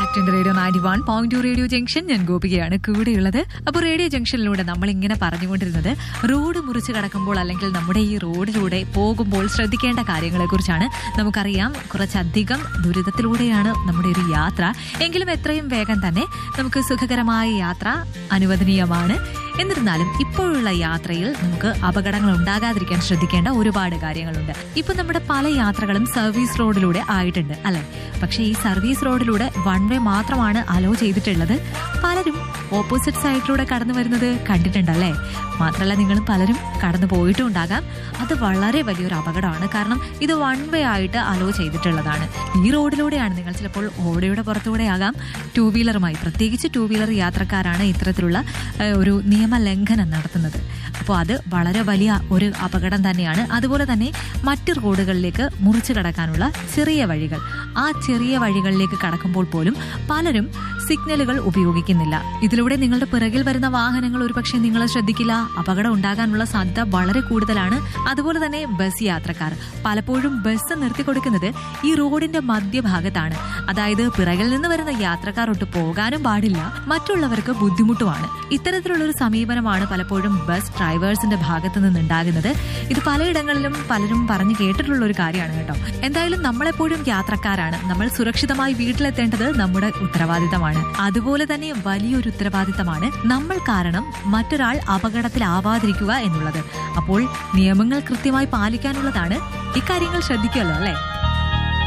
back to radio ninety one point two radio junction ഞാൻ ഗോപികയാണ് കൂടെയുള്ളത് അപ്പോൾ റേഡിയോ ജംഗ്ഷനിലൂടെ നമ്മൾ ഇങ്ങനെ പറഞ്ഞുകൊണ്ടിരുന്നത് റോഡ് മുറിച്ച് കടക്കുമ്പോൾ അല്ലെങ്കിൽ നമ്മുടെ ഈ റോഡിലൂടെ പോകുമ്പോൾ ശ്രദ്ധിക്കേണ്ട കാര്യങ്ങളെ കുറിച്ചാണ് നമുക്കറിയാം കുറച്ചധികം ദുരിതത്തിലൂടെയാണ് നമ്മുടെ ഒരു യാത്ര എങ്കിലും എത്രയും വേഗം തന്നെ നമുക്ക് സുഖകരമായ യാത്ര അനുവദനീയമാണ് എന്നിരുന്നാലും ഇപ്പോഴുള്ള യാത്രയിൽ നമുക്ക് അപകടങ്ങൾ ഉണ്ടാകാതിരിക്കാൻ ശ്രദ്ധിക്കേണ്ട ഒരുപാട് കാര്യങ്ങളുണ്ട് ഇപ്പൊ നമ്മുടെ പല യാത്രകളും സർവീസ് റോഡിലൂടെ ആയിട്ടുണ്ട് അല്ലെ പക്ഷേ ഈ സർവീസ് റോഡിലൂടെ വൺ വേ മാത്രമാണ് അലോ ചെയ്തിട്ടുള്ളത് പലരും ഓപ്പോസിറ്റ് സൈഡിലൂടെ കടന്നു വരുന്നത് കണ്ടിട്ടുണ്ടല്ലേ മാത്രമല്ല നിങ്ങൾ പലരും കടന്നു പോയിട്ടും ഉണ്ടാകാം അത് വളരെ വലിയൊരു അപകടമാണ് കാരണം ഇത് വൺ വേ ആയിട്ട് അലോ ചെയ്തിട്ടുള്ളതാണ് ഈ റോഡിലൂടെയാണ് നിങ്ങൾ ചിലപ്പോൾ ഓടയുടെ പുറത്തൂടെ ആകാം ടൂ വീലറുമായി പ്രത്യേകിച്ച് ടൂ വീലർ യാത്രക്കാരാണ് ഇത്തരത്തിലുള്ള ഏഹ്, ഒരു നിയമലംഘനം നടത്തുന്നത് അപ്പോൾ അത് വളരെ വലിയ ഒരു അപകടം തന്നെയാണ് അതുപോലെ തന്നെ മറ്റ് റോഡുകളിലേക്ക് മുറിച്ചു കടക്കാനുള്ള ചെറിയ വഴികൾ ആ ചെറിയ വഴികളിലേക്ക് കടക്കുമ്പോൾ പോലും പലരും സിഗ്നലുകൾ ഉപയോഗിക്കുന്നില്ല ഇതിലൂടെ നിങ്ങളുടെ പിറകിൽ വരുന്ന വാഹനങ്ങൾ ഒരുപക്ഷെ നിങ്ങളെ ശ്രദ്ധിക്കില്ല അപകടം ഉണ്ടാകാനുള്ള സാധ്യത വളരെ കൂടുതലാണ് അതുപോലെ തന്നെ ബസ് യാത്രക്കാർ പലപ്പോഴും ബസ് നിർത്തി കൊടുക്കുന്നത് ഈ റോഡിന്റെ മധ്യഭാഗത്താണ് അതായത് പിറകിൽ നിന്ന് വരുന്ന യാത്രക്കാർ ഒട്ട് പോകാനും പാടില്ല മറ്റുള്ളവർക്ക് ബുദ്ധിമുട്ടുമാണ് ഇത്തരത്തിലുള്ള ഒരു സമീപനമാണ് പലപ്പോഴും ബസ് ഡ്രൈവേഴ്സിന്റെ ഭാഗത്ത് നിന്നുണ്ടാകുന്നത് ഇത് പലയിടങ്ങളിലും പലരും പറഞ്ഞു കേട്ടിട്ടുള്ള ഒരു കാര്യമാണ് കേട്ടോ എന്തായാലും നമ്മളെപ്പോഴും യാത്രക്കാരാണ് നമ്മൾ സുരക്ഷിതമായി വീട്ടിലെത്തേണ്ടത് നമ്മുടെ ഉത്തരവാദിത്തമാണ് അതുപോലെ തന്നെ വലിയൊരു ഉത്തരവാദിത്തമാണ് നമ്മൾ കാരണം മറ്റൊരാൾ അപകടത്തിലാവാതിരിക്കുക എന്നുള്ളത് അപ്പോൾ നിയമങ്ങൾ കൃത്യമായി പാലിക്കാനുള്ളതാണ് ഇക്കാര്യങ്ങൾ ശ്രദ്ധിക്കുമല്ലോ അല്ലേ